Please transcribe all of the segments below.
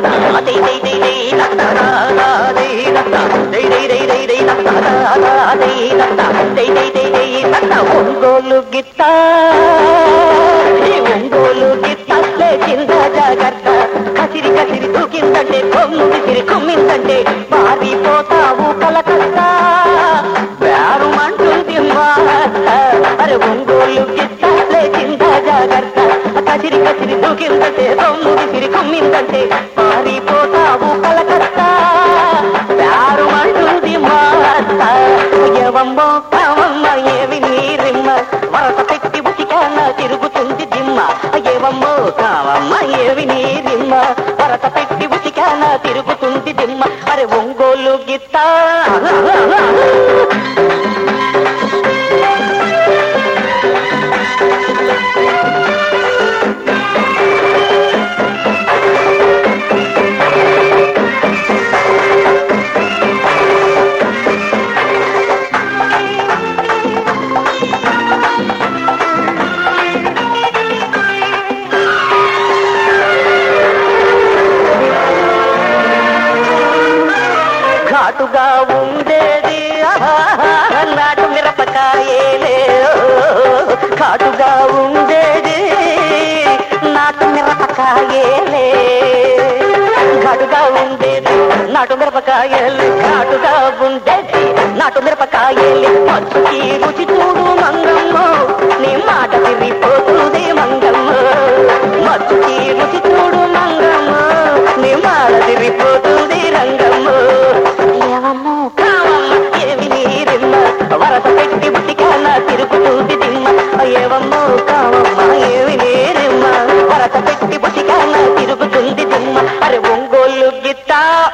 ఒంగోలు గిత్త ఈ ఒంగోలు గిత్తే చింద జాగ్రత్త కసిరి కసిరి దూకిందంటే కొమ్ము విసిరి కుమ్మిందంటే పారిపోతావు కలకత్తా బేరుమంటుంది మాట అరే ఒంగోలు గిత్తే చింద జాగ్రత్త కసిరి కసిరి దూకిందంటే కొమ్ము విసిరి కుమ్మిందంటే పారిపోతావు కలకత్తా బేరుమంటుంది మాట ఎవమ్మో కావమ్మ ఏవి నీరిమ్మ వరస పెట్టి ఉచికాన తిరుగుతుంది దిమ్మ ఏవమ్మో కావమ్మ ఏవి నీరిమ్మ వరస పెట్టి ఉచికాన తిరుగుతుంది దిమ్మ అరే ఒంగోలు గిత్త ఘాటుగా ఉండేది ఆహా, నాటు మిరపకాయేలే ఘాటుగా ఉండేది నాటు మిరపకాయేలే ఘాటుగా ఉండేది నాటు మిరపకాయలు ఘాటుగా ఉండేది నాటు మిరపకాయలు పచ్చుకి రుచి చూడు మంగమ్మ నీ మాట తిరిగిపోతుంది మంగమ్మ మచ్చుకి రుచి చూడు మంగమ్మ నీ మాట తిరిగిపోతుంది రంగమ్మ ఏమమ్మో కావమ్మ ఏమి నీరిమ్మ వరస పెట్టి బుట్టికాన తిరుగుతుంది దిమ్మ ఏవమ్మో కావమ్మ ఏమి నీరిమ్మ వరస పెట్టి బుట్టికాన తిరుగుతుంది దిమ్మ అరే ఒంగోలు గిత్త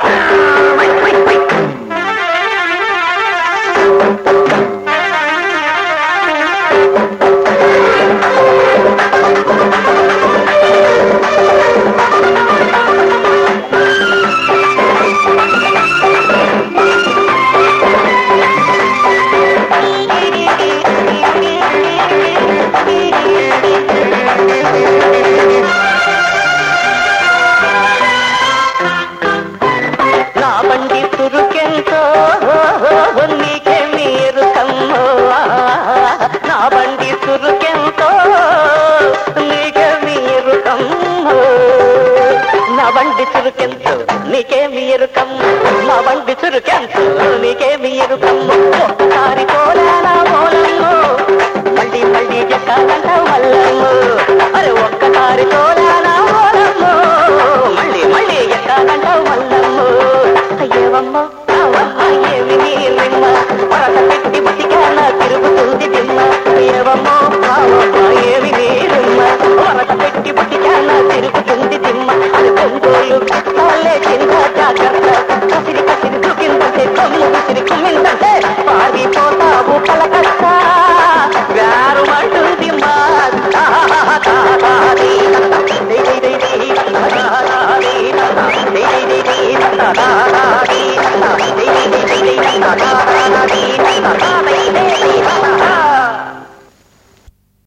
నా బండి తురుకెంతో నీకే మీరు కమ్మో నా బండి తురుకెంతో నీకే మీరు కమ్మో నా బండి చురుకెంతో నీకే మీరు కమ్ము నా బండి చురుకెంతో నీకే మీరు కమ్ము ఒక్కసారి పోరాడా మూలము మళ్ళీ మళ్ళీ ఎక్కాలంట వల్లము